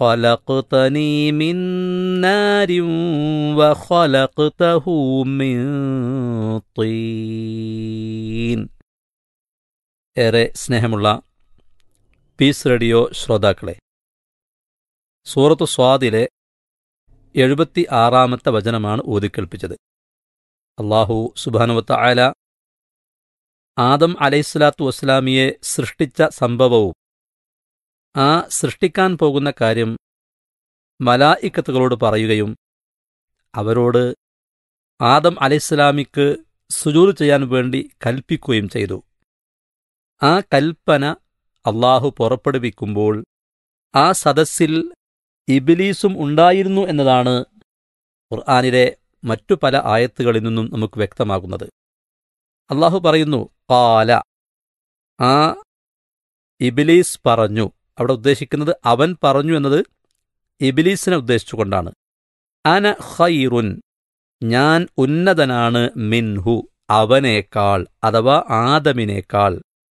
خلقتني من نار وخلقته من طين ഏറെ സ്നേഹമുള്ള piece radio ശ്രോതാക്കളെ സൂറത്തു സ്വാദിലെ എഴുപത്തി ആറാമത്തെ വചനമാണ് ഓതിക്കേൾപ്പിച്ചത് അള്ളാഹു സുബാനുവത്ത ആല ആദം അലൈഹിസ്ലാത്തു വസ്സലാമിയെ സൃഷ്ടിച്ച സംഭവവും ആ സൃഷ്ടിക്കാൻ പോകുന്ന കാര്യം മലായിക്കത്തുകളോട് പറയുകയും അവരോട് ആദം അലൈഹിസ്ലാമിക്ക് സുജൂത് ചെയ്യാൻ വേണ്ടി കൽപ്പിക്കുകയും ചെയ്തു ആ കൽപ്പന അള്ളാഹു പുറപ്പെടുവിക്കുമ്പോൾ ആ സദസ്സിൽ ഇബിലീസും ഉണ്ടായിരുന്നു എന്നതാണ് ഖുർആാനിലെ മറ്റു പല ആയത്തുകളിൽ നിന്നും നമുക്ക് വ്യക്തമാകുന്നത് അള്ളാഹു പറയുന്നു കാല ആ ഇബിലീസ് പറഞ്ഞു അവിടെ ഉദ്ദേശിക്കുന്നത് അവൻ പറഞ്ഞു എന്നത് ഇബിലീസിനെ ഉദ്ദേശിച്ചുകൊണ്ടാണ് അന ഖൈറുൻ ഞാൻ ഉന്നതനാണ് മിൻഹു അവനേക്കാൾ അഥവാ ആദമിനേക്കാൾ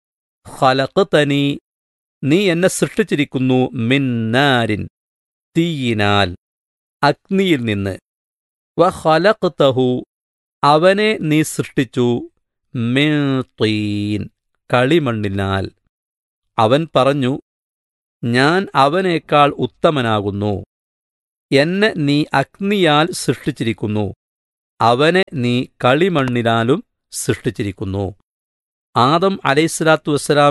ഖലഖ്തനി നീ എന്നെ സൃഷ്ടിച്ചിരിക്കുന്നു മിന്നാരിൻ തീയിനാൽ അഗ്നിയിൽ നിന്ന് വ ഖലഖ്തഹു അവനെ നീ സൃഷ്ടിച്ചു മിൻ തീൻ കളിമണ്ണിനാൽ അവൻ പറഞ്ഞു ഞാൻ അവനേക്കാൾ ഉത്തമനാകുന്നു എന്നെ നീ അഗ്നിയാൽ സൃഷ്ടിച്ചിരിക്കുന്നു അവനെ നീ കളിമണ്ണിനാലും സൃഷ്ടിച്ചിരിക്കുന്നു ആദം അലൈഹിസ്ലാത്തു വസ്സലാം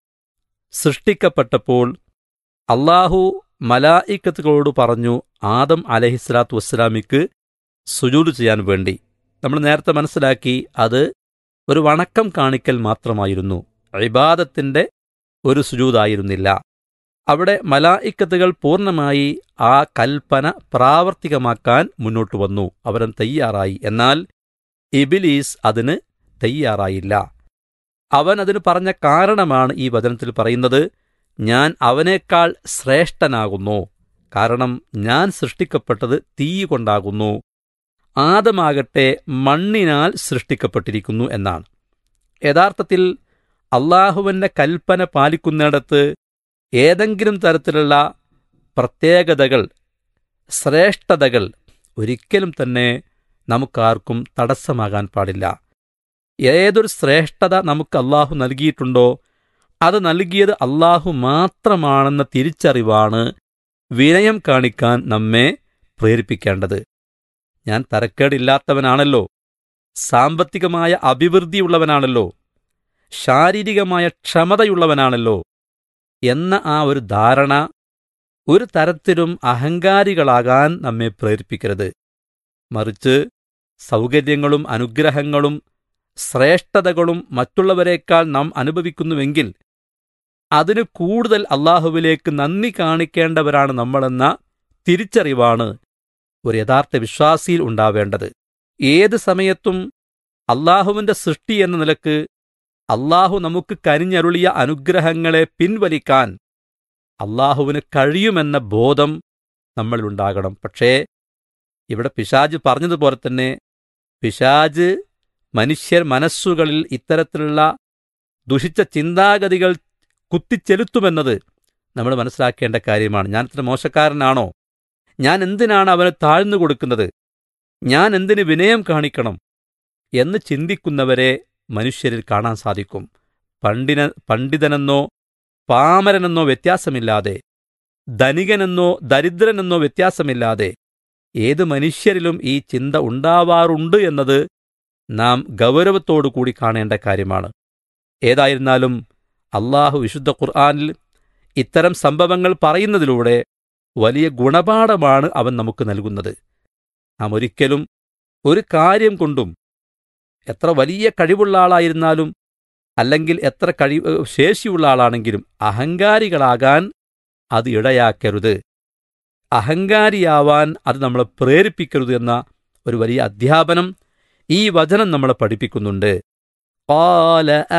സൃഷ്ടിക്കപ്പെട്ടപ്പോൾ അള്ളാഹു മലായിക്കത്തുകളോട് പറഞ്ഞു ആദം അലഹിസ്ലാത്തു വസ്സലാമിക്ക് സുജൂദ് ചെയ്യാൻ വേണ്ടി നമ്മൾ നേരത്തെ മനസ്സിലാക്കി അത് ഒരു വണക്കം കാണിക്കൽ മാത്രമായിരുന്നു ഇബാദത്തിന്റെ ഒരു സുജൂതായിരുന്നില്ല അവിടെ മലായിക്കത്തുകൾ പൂർണ്ണമായി ആ കൽപ്പന പ്രാവർത്തികമാക്കാൻ മുന്നോട്ട് വന്നു അവരൻ തയ്യാറായി എന്നാൽ ഇബിലീസ് അതിന് തയ്യാറായില്ല അവൻ അതിന് പറഞ്ഞ കാരണമാണ് ഈ വചനത്തിൽ പറയുന്നത് ഞാൻ അവനേക്കാൾ ശ്രേഷ്ഠനാകുന്നു കാരണം ഞാൻ സൃഷ്ടിക്കപ്പെട്ടത് തീ കൊണ്ടാകുന്നു ആദമാകട്ടെ മണ്ണിനാൽ സൃഷ്ടിക്കപ്പെട്ടിരിക്കുന്നു എന്നാണ് യഥാർത്ഥത്തിൽ അള്ളാഹുവിൻ്റെ കൽപ്പന പാലിക്കുന്നിടത്ത് ഏതെങ്കിലും തരത്തിലുള്ള പ്രത്യേകതകൾ ശ്രേഷ്ഠതകൾ ഒരിക്കലും തന്നെ നമുക്കാർക്കും തടസ്സമാകാൻ പാടില്ല ഏതൊരു ശ്രേഷ്ഠത നമുക്ക് അള്ളാഹു നൽകിയിട്ടുണ്ടോ അത് നൽകിയത് അള്ളാഹു മാത്രമാണെന്ന തിരിച്ചറിവാണ് വിനയം കാണിക്കാൻ നമ്മെ പ്രേരിപ്പിക്കേണ്ടത് ഞാൻ തരക്കേടില്ലാത്തവനാണല്ലോ സാമ്പത്തികമായ അഭിവൃദ്ധിയുള്ളവനാണല്ലോ ശാരീരികമായ ക്ഷമതയുള്ളവനാണല്ലോ എന്ന ആ ഒരു ധാരണ ഒരു തരത്തിലും അഹങ്കാരികളാകാൻ നമ്മെ പ്രേരിപ്പിക്കരുത് മറിച്ച് സൗകര്യങ്ങളും അനുഗ്രഹങ്ങളും ശ്രേഷ്ഠതകളും മറ്റുള്ളവരെക്കാൾ നാം അനുഭവിക്കുന്നുവെങ്കിൽ അതിന് കൂടുതൽ അള്ളാഹുവിലേക്ക് നന്ദി കാണിക്കേണ്ടവരാണ് നമ്മളെന്ന തിരിച്ചറിവാണ് ഒരു യഥാർത്ഥ വിശ്വാസിയിൽ ഉണ്ടാവേണ്ടത് ഏത് സമയത്തും അള്ളാഹുവിന്റെ സൃഷ്ടി എന്ന നിലക്ക് അള്ളാഹു നമുക്ക് കരിഞ്ഞരുളിയ അനുഗ്രഹങ്ങളെ പിൻവലിക്കാൻ അള്ളാഹുവിന് കഴിയുമെന്ന ബോധം നമ്മളിലുണ്ടാകണം പക്ഷേ ഇവിടെ പിശാജ് പറഞ്ഞതുപോലെ തന്നെ പിശാജ് മനുഷ്യർ മനസ്സുകളിൽ ഇത്തരത്തിലുള്ള ദുഷിച്ച ചിന്താഗതികൾ കുത്തിച്ചെലുത്തുമെന്നത് നമ്മൾ മനസ്സിലാക്കേണ്ട കാര്യമാണ് ഞാൻ ഇത്ര മോശക്കാരനാണോ ഞാൻ എന്തിനാണ് അവന് താഴ്ന്നു കൊടുക്കുന്നത് ഞാൻ എന്തിന് വിനയം കാണിക്കണം എന്ന് ചിന്തിക്കുന്നവരെ മനുഷ്യരിൽ കാണാൻ സാധിക്കും പണ്ഡിന പണ്ഡിതനെന്നോ പാമരനെന്നോ വ്യത്യാസമില്ലാതെ ധനികനെന്നോ ദരിദ്രനെന്നോ വ്യത്യാസമില്ലാതെ ഏത് മനുഷ്യരിലും ഈ ചിന്ത ഉണ്ടാവാറുണ്ട് എന്നത് നാം ഗൗരവത്തോടു കൂടി കാണേണ്ട കാര്യമാണ് ഏതായിരുന്നാലും അള്ളാഹു വിശുദ്ധ ഖുർആാനിൽ ഇത്തരം സംഭവങ്ങൾ പറയുന്നതിലൂടെ വലിയ ഗുണപാഠമാണ് അവൻ നമുക്ക് നൽകുന്നത് നാം ഒരിക്കലും ഒരു കാര്യം കൊണ്ടും എത്ര വലിയ കഴിവുള്ള ആളായിരുന്നാലും അല്ലെങ്കിൽ എത്ര കഴി ശേഷിയുള്ള ആളാണെങ്കിലും അഹങ്കാരികളാകാൻ അത് ഇടയാക്കരുത് അഹങ്കാരിയാവാൻ അത് നമ്മളെ പ്രേരിപ്പിക്കരുത് എന്ന ഒരു വലിയ അധ്യാപനം ഈ വചനം നമ്മളെ പഠിപ്പിക്കുന്നുണ്ട് قال